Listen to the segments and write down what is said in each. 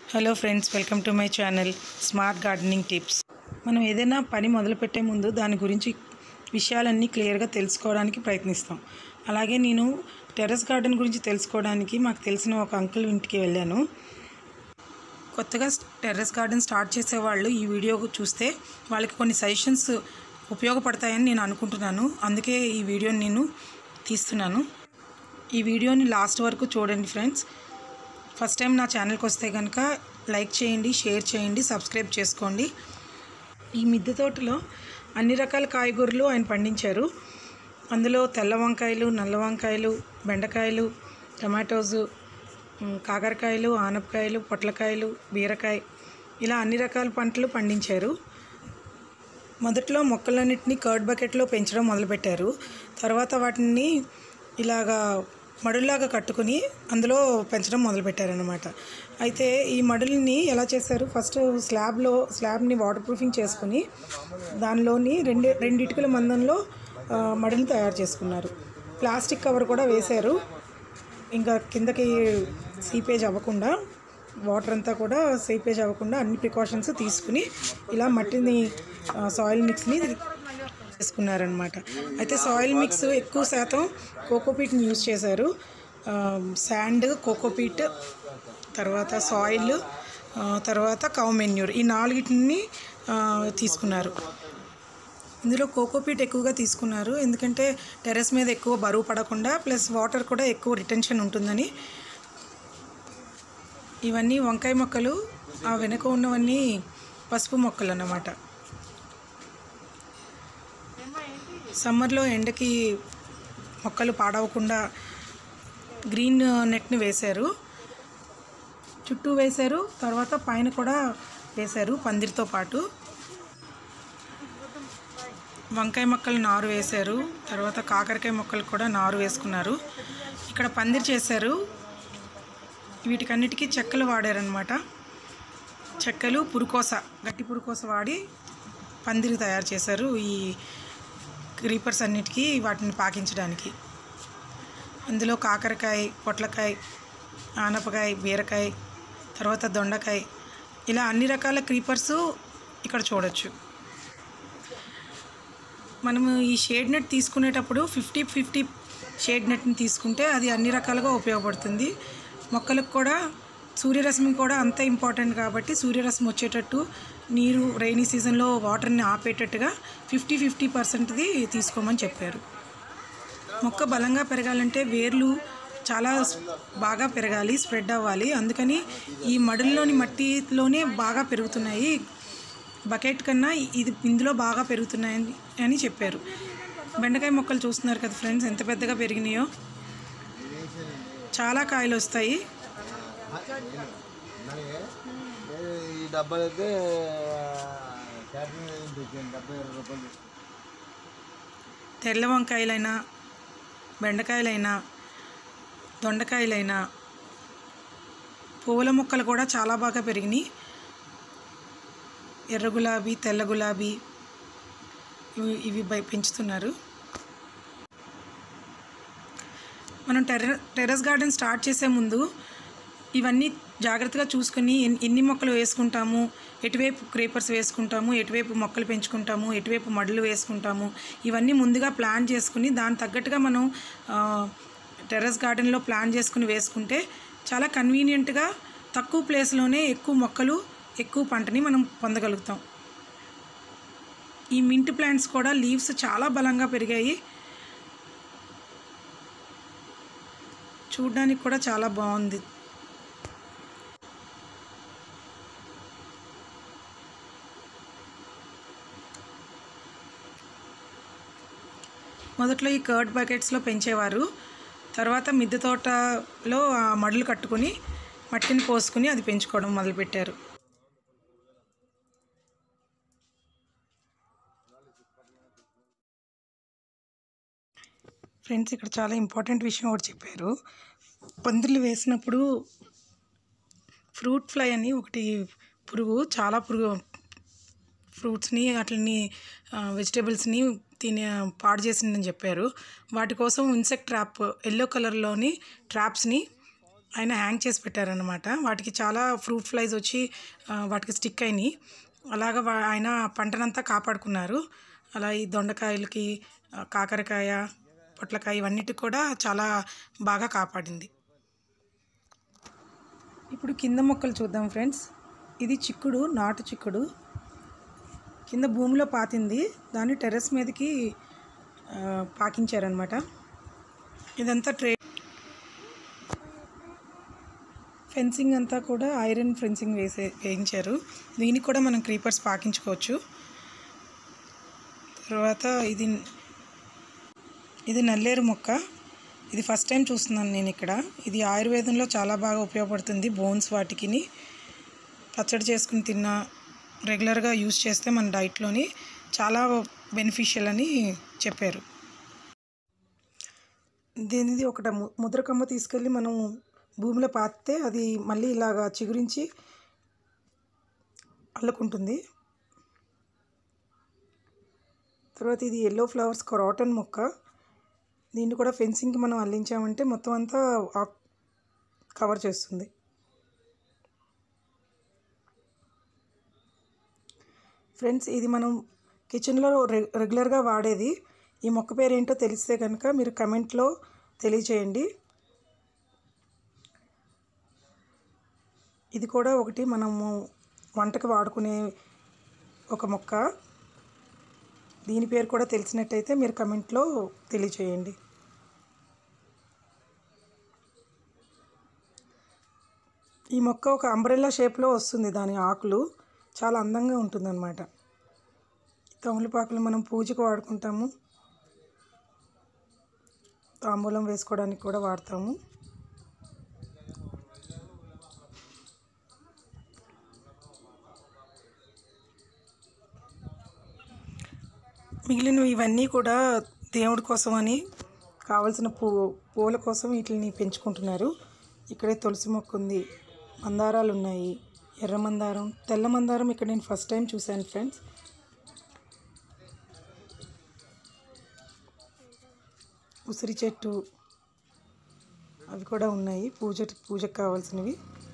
Hello friends welcome to my channel smart gardening tips మనం ఏదైనా పని మొదలుపెట్టే ముందు దాని గురించి విషయాలన్నీ క్లియర్గా తెలుసుకోవడానికి ప్రయత్నిస్తాం అలాగే నేను టెర్రస్ గార్డెన్ గురించి తెలుసుకోవడానికి మాకు తెలిసిన ఒక అంకుల్ ఇంటికి వెళ్ళాను కొత్తగా టెర్రస్ గార్డెన్ స్టార్ట్ చేసే వాళ్ళు ఈ వీడియో చూస్తే వాళ్ళకి కొన్ని సజెషన్స్ ఉపయోగపడతాయని నేను అనుకుంటున్నాను అందుకే ఈ వీడియోని నేను తీస్తున్నాను ఈ వీడియోని లాస్ట్ వరకు చూడండి ఫ్రెండ్స్ ఫస్ట్ టైం నా ఛానల్కి వస్తే కనుక లైక్ చేయండి షేర్ చేయండి సబ్స్క్రైబ్ చేసుకోండి ఈ మిద్దె తోటలో అన్ని రకాల కాయగూరలు ఆయన పండించారు అందులో తెల్ల వంకాయలు నల్ల వంకాయలు బెండకాయలు టమాటోస్ ఉమ్, కాకరకాయలు ఆనపకాయలు పొట్లకాయలు బీరకాయ ఇలా అన్ని రకాల పంటలు పండించారు మొదట్లో మొక్కలన్నింటినీ కర్డ్ బకెట్లో పెంచడం మొదలుపెట్టారు తర్వాత వాటిని ఇలాగా మడుల్లాగా కట్టుకుని అందులో పెంచడం మొదలుపెట్టారనమాట అయితే ఈ మడుల్ని ఎలా చేశారు ఫస్ట్ స్లాబ్లో స్లాబ్ని వాటర్ ప్రూఫింగ్ చేసుకుని దానిలోని రెండు రెండు ఇటుకల మందంలో ఆ, మడిని తయారు చేసుకున్నారు ప్లాస్టిక్ కవర్ కూడా వేశారు ఇంకా కిందకి సీపేజ్ అవ్వకుండా వాటర్ అంతా కూడా సీపేజ్ అవ్వకుండా అన్ని ప్రికాషన్స్ తీసుకుని ఇలా మట్టిని సాయిల్ మిక్స్ని చేసుకున్నారనమాట అయితే సాయిల్ మిక్స్ ఎక్కువ శాతం కోకోపీట్ని యూజ్ చేశారు శాండ్ కోకోపీట్ తర్వాత సాయిల్ తర్వాత కౌ మెన్యూర్ ఈ నాలుగిటిని ఆ, తీసుకున్నారు ఇందులో కోకోపీట్ ఎక్కువగా తీసుకున్నారు ఎందుకంటే టెర్రస్ మీద ఎక్కువ బరువు పడకుండా ప్లస్ వాటర్ కూడా ఎక్కువ రిటెన్షన్ ఉంటుందని ఇవన్నీ వంకాయ మొక్కలు ఆ వెనక ఉన్నవన్నీ పసుపు మొక్కలు అన్నమాట సమ్మర్లో ఎండకి మొక్కలు పాడవకుండా గ్రీన్ నెట్ని వేశారు చుట్టూ వేశారు తర్వాత పైన కూడా వేశారు పందిరితో పాటు వంకాయ మొక్కలు నారు వేశారు తర్వాత కాకరకాయ మొక్కలు కూడా నారు వేసుకున్నారు ఇక్కడ పందిరి చేశారు వీటికన్నిటికీ చెక్కలు వాడారనమాట చెక్కలు పురుకోస గట్టి పురుకోస వాడి పందిరి తయారు చేశారు ఈ క్రీపర్స్ అన్నిటికీ వాటిని పాకించడానికి అందులో కాకరకాయ పొట్లకాయ ఆనపకాయ బీరకాయ తర్వాత దొండకాయ ఇలా అన్ని రకాల క్రీపర్స్ ఇక్కడ చూడొచ్చు మనము ఈ షేడ్ నెట్ తీసుకునేటప్పుడు ఫిఫ్టీ ఫిఫ్టీ షేడ్ నెట్ని తీసుకుంటే అది అన్ని రకాలుగా ఉపయోగపడుతుంది మొక్కలకు కూడా సూర్యరశ్మి కూడా అంత ఇంపార్టెంట్ కాబట్టి సూర్యరశ్మి వచ్చేటట్టు నీరు రైనీ సీజన్లో వాటర్ని ఆపేటట్టుగా ఫిఫ్టీ ఫిఫ్టీ పర్సెంట్ది తీసుకోమని చెప్పారు మొక్క బలంగా పెరగాలంటే వేర్లు చాలా స్- బాగా పెరగాలి స్ప్రెడ్ అవ్వాలి అందుకని ఈ మడుల్లోని మట్టిలోనే బాగా పెరుగుతున్నాయి బకెట్ కన్నా ఇది ఇందులో బాగా పెరుగుతున్నాయని అని చెప్పారు బెండకాయ మొక్కలు చూస్తున్నారు కదా ఫ్రెండ్స్ ఎంత పెద్దగా పెరిగినాయో చాలా కాయలు వస్తాయి మరి ఈ డబ్బాలు అయితే క్యాటరింగ్ తెచ్చాను డెబ్బై ఇరవై రూపాయలు తీసుకున్నాను. తెల్ల వంకాయలైనా బెండకాయలైనా దొండకాయలైనా పువ్వుల మొక్కలు కూడా చాలా బాగా పెరిగినాయి ఎర్ర గులాబీ తెల్ల గులాబీ ఇవి ఇవి బై- పెంచుతున్నారు మనం టెర్ర టెర్రస్ గార్డెన్ స్టార్ట్ చేసే ముందు ఇవన్నీ జాగ్రత్తగా చూసుకొని ఎన్- ఎన్ని మొక్కలు వేసుకుంటాము ఎటువైపు క్రేపర్స్ వేసుకుంటాము ఎటువైపు మొక్కలు పెంచుకుంటాము ఎటువైపు మడులు వేసుకుంటాము ఇవన్నీ ముందుగా ప్లాన్ చేసుకుని దాని తగ్గట్టుగా మనం ఆ, టెర్రస్ గార్డెన్లో ప్లాన్ చేసుకుని వేసుకుంటే చాలా కన్వీనియంట్గా తక్కువ ప్లేస్లోనే ఎక్కువ మొక్కలు ఎక్కువ పంటని మనం పొందగలుగుతాం ఈ మింట్ ప్లాంట్స్ కూడా లీవ్స్ చాలా బలంగా పెరిగాయి చూడ్డానికి కూడా చాలా బాగుంది మొదట్లో ఈ కర్డ్ బకెట్స్లో పెంచేవారు తర్వాత మిద్దె తోటలో ఆ మడులు కట్టుకొని మట్టిని పోసుకుని అది పెంచుకోవడం మొదలుపెట్టారు ఫ్రెండ్స్ ఇక్కడ చాలా ఇంపార్టెంట్ విషయం ఒకటి చెప్పారు పందిర్లు వేసినప్పుడు ఫ్రూట్ ఫ్లై అని ఒకటి పురుగు చాలా పురుగు ఫ్రూట్స్ని అట్లని వెజిటేబుల్స్ని తినే పాడు చేసిందని చెప్పారు వాటి కోసం ఇన్సెక్ట్ ట్రాప్ ఎల్లో కలర్లోని ట్రాప్స్ని ఆయన హ్యాంగ్ చేసి పెట్టారనమాట వాటికి చాలా ఫ్రూట్ ఫ్లైస్ వచ్చి ఆ, వాటికి స్టిక్ అయినాయి అలాగ వా- ఆయన పంటనంతా కాపాడుకున్నారు అలా ఈ దొండకాయలకి ఆ, కాకరకాయ పొట్లకాయ ఇవన్నిటికి కూడా చాలా బాగా కాపాడింది ఇప్పుడు కింద మొక్కలు చూద్దాం ఫ్రెండ్స్ ఇది చిక్కుడు నాటు చిక్కుడు కింద భూమిలో పాతింది దాన్ని టెర్రస్ మీదకి ఆ, పాకించారనమాట ఇదంతా ట్రే ఫెన్సింగ్ అంతా కూడా ఐరన్ ఫెన్సింగ్ వేసే వేయించారు దీనికి కూడా మనం క్రీపర్స్ పాకించుకోవచ్చు తర్వాత ఇది ఇది నల్లేరు మొక్క ఇది ఫస్ట్ టైం చూస్తున్నాను నేను ఇక్కడ ఇది ఆయుర్వేదంలో చాలా బాగా ఉపయోగపడుతుంది బోన్స్ వాటికిని పచ్చడి చేసుకుని తిన్న రెగ్యులర్గా యూస్ చేస్తే మన డైట్లోని చాలా బెనిఫిషియల్ అని చెప్పారు దీనిది ఒకట ము- ముద్రకమ్మ తీసుకెళ్ళి మనం భూమిలో పాతితే అది మళ్ళీ ఇలాగా చిగురించి అల్లుకుంటుంది తర్వాత ఇది ఎల్లో ఫ్లవర్స్ క్రాటన్ మొక్క దీన్ని కూడా ఫెన్సింగ్కి మనం అల్లించామంటే మొత్తం అంతా ఆక్- కవర్ చేస్తుంది ఫ్రెండ్స్ ఇది మనం కిచెన్లో రె రెగ్యులర్గా వాడేది ఈ మొక్క పేరు ఏంటో తెలిస్తే కనుక మీరు కమెంట్లో తెలియచేయండి ఇది కూడా ఒకటి మనము వంటకి వాడుకునే ఒక మొక్క దీని పేరు కూడా తెలిసినట్టయితే మీరు కమెంట్లో తెలియచేయండి ఈ మొక్క ఒక అంబ్రెల్లా షేప్లో వస్తుంది దాని ఆకులు చాలా అందంగా ఉంటుందన్నమాట తమలపాకులు మనం పూజకు వాడుకుంటాము తాంబూలం వేసుకోవడానికి కూడా వాడతాము మిగిలినవి ఇవన్నీ కూడా దేవుడి కోసం అని కావలసిన పూ పూల కోసం వీటిని పెంచుకుంటున్నారు ఇక్కడే తులసి మొక్క ఉంది మందారాలు ఉన్నాయి ఎర్ర మందారం తెల్ల మందారం ఇక్కడ నేను ఫస్ట్ టైం చూశాను ఫ్రెండ్స్ ఉసిరి చెట్టు అవి కూడా ఉన్నాయి పూజ పూజకు కావాల్సినవి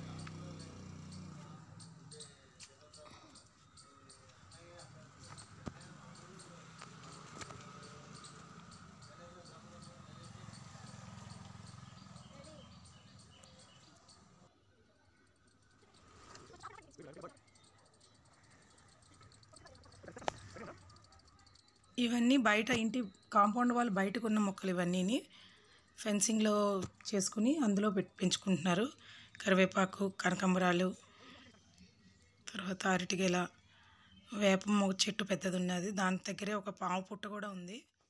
ఇవన్నీ బయట ఇంటి కాంపౌండ్ వాళ్ళు బయటకు ఉన్న మొక్కలు ఇవన్నీని ఫెన్సింగ్లో చేసుకుని అందులో పెట్ పెంచుకుంటున్నారు కరివేపాకు కనకంబరాలు తర్వాత అరటిగెల వేప మొక్క చెట్టు పెద్దది ఉన్నది దాని దగ్గరే ఒక పాము పుట్ట కూడా ఉంది